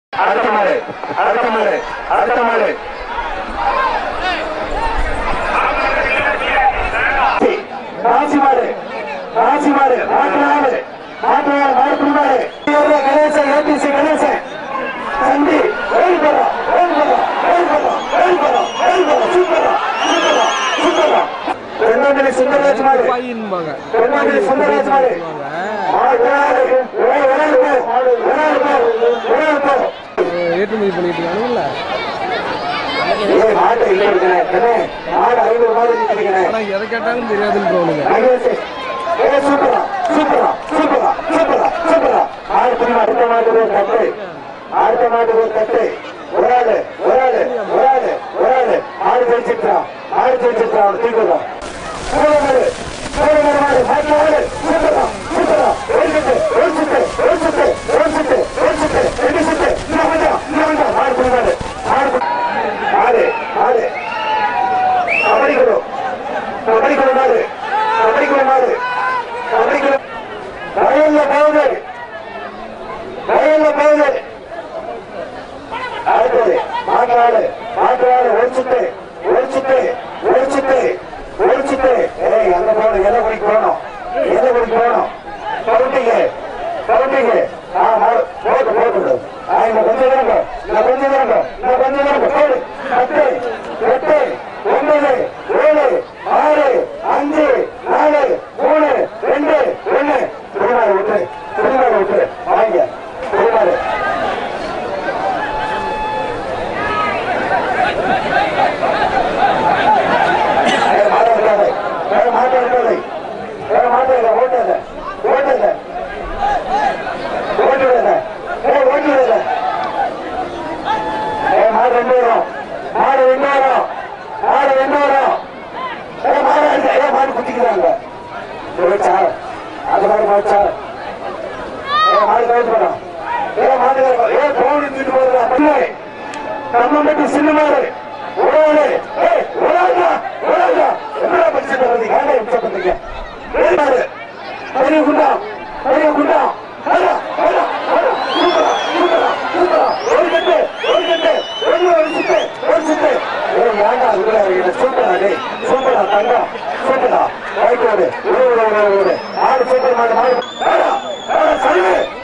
அடுத்த மாடு அடுத்த மாடு அடுத்த மாடு ராசி மாடு ராசி மாடு மாட்டு மாடு மாட்டு மாடு மாடு குடிமாடு கணேசன் ஏபிசி கணேசன் சந்தி ஓடி போறோம் ஓடி போறோம் ஓடி போறோம் ஓடி போறோம் ஓடி போறோம் சூப்பரா சூப்பரா சூப்பரா ரெண்டாம் சுந்தரராஜ் மாடு பாயின்பாங்க ரெண்டாம் சுந்தரராஜ் மாடு ஏற்றுமதி பண்ணிட்டு இருக்கானுங்கள ஆனா எதை கேட்டாலும் தெரியாதுன்றவனுங்க அடுத்த மாட்டு ஒரு தட்டு ஒரு ஆளு ஒரு ஆளு ஒரு ஆளு ஒரு ஆளு ஆடு ஜெயிச்சிருக்கான் ஆடு ஜெயிச்சிருக்கான் அவனை தூக்கிடுறான் சூழமாடு சூழமாடு மாட்டு ஆடு சூப்பரா சூப்பரா ஒரு சுத்து ஒரு சுத்து ஒரு சுத்து ஒரு சுத்து ஒரு சுத்து ரெண்டு சுத்து இன்னும் கொஞ்சம் இன்னும் கொஞ்சம் மாடு குடிமாடு மாடு குடி- மாடு மாடு கபடி குழு கபடி குழு மாடு கபடி குழு மாடு கபடி குழு வயல்ல போகுது வயல்ல போகுது அடுத்தது மாற்றாடு மாற்றாடு ஒழிச்சுட்டு ஒழிச்சுட்டு ஒழிச்சுட்டு ஒழிச்சுட்டு ஏய் அங்க போகணும் எதை குடிக்க போகணும் எதை குடிக்க போகணும் கவுண்டிங்க கவுண்டிங்க ஆ மாடு போட்டு போட்டு ஆ இந்த கொஞ்சம் தாங்க இந்த கொஞ்சம் தாங்க இந்த கொஞ்சம் தாங்க போடு பத்து எட்டு ஒன்பது ஏழு ஆறு அஞ்சு நாலு மூணு ரெண்டு ஒண்ணு திருமாறு விட்டு திருமாறு விட்டு வாங்க திருமாறு வேற மாட்ட இருக்காது வேற மாட்ட இருக்காது வேற மாட்ட இல்ல ஓட்டாத ஓட்டாத ஓட்டுறத ஏ ஓட்டுறத ஏ மாடு ரெண்டு வரும் மாடு ரெண்டு வரும் மாடு ரெண்டு வரும் ஏ மாடு அடிக்க ஏ மாடு குத்திக்கிறாங்க போச்சா அது மாதிரி போச்சா ஏ மாடு கவுத்து போறோம் ஏ மாடு ஏ போன் தூக்கிட்டு போதுடா நம்ம மட்டும் சின்ன மாடு உறவு ஏய் உறவுடா உறவுடா என்னடா படிச்சுட்டு வந்தீங்க ஏன்டா இப்படி பண்றீங்க ஏய் மாடு பெரிய குண்டா பெரிய குண்டா ஹலோ ஹலோ ஹலோ சூப்பரா சூப்பரா சூப்பரா ஒரு கட்டு ஒரு கட்டு ஒரு ஒரு சுத்து ஒரு சுத்து ஏய் ஏன்டா அதுக்குள்ள இருக்கீங்க சூப்பரா டேய் சூப்பரா தங்கம் சூப்பரா ரைட் ஓடு ஓடு ஓடு ஓடு ஓடு மாடு சூப்பர் மாடு மாடு ஏடா ஏடா சரிவு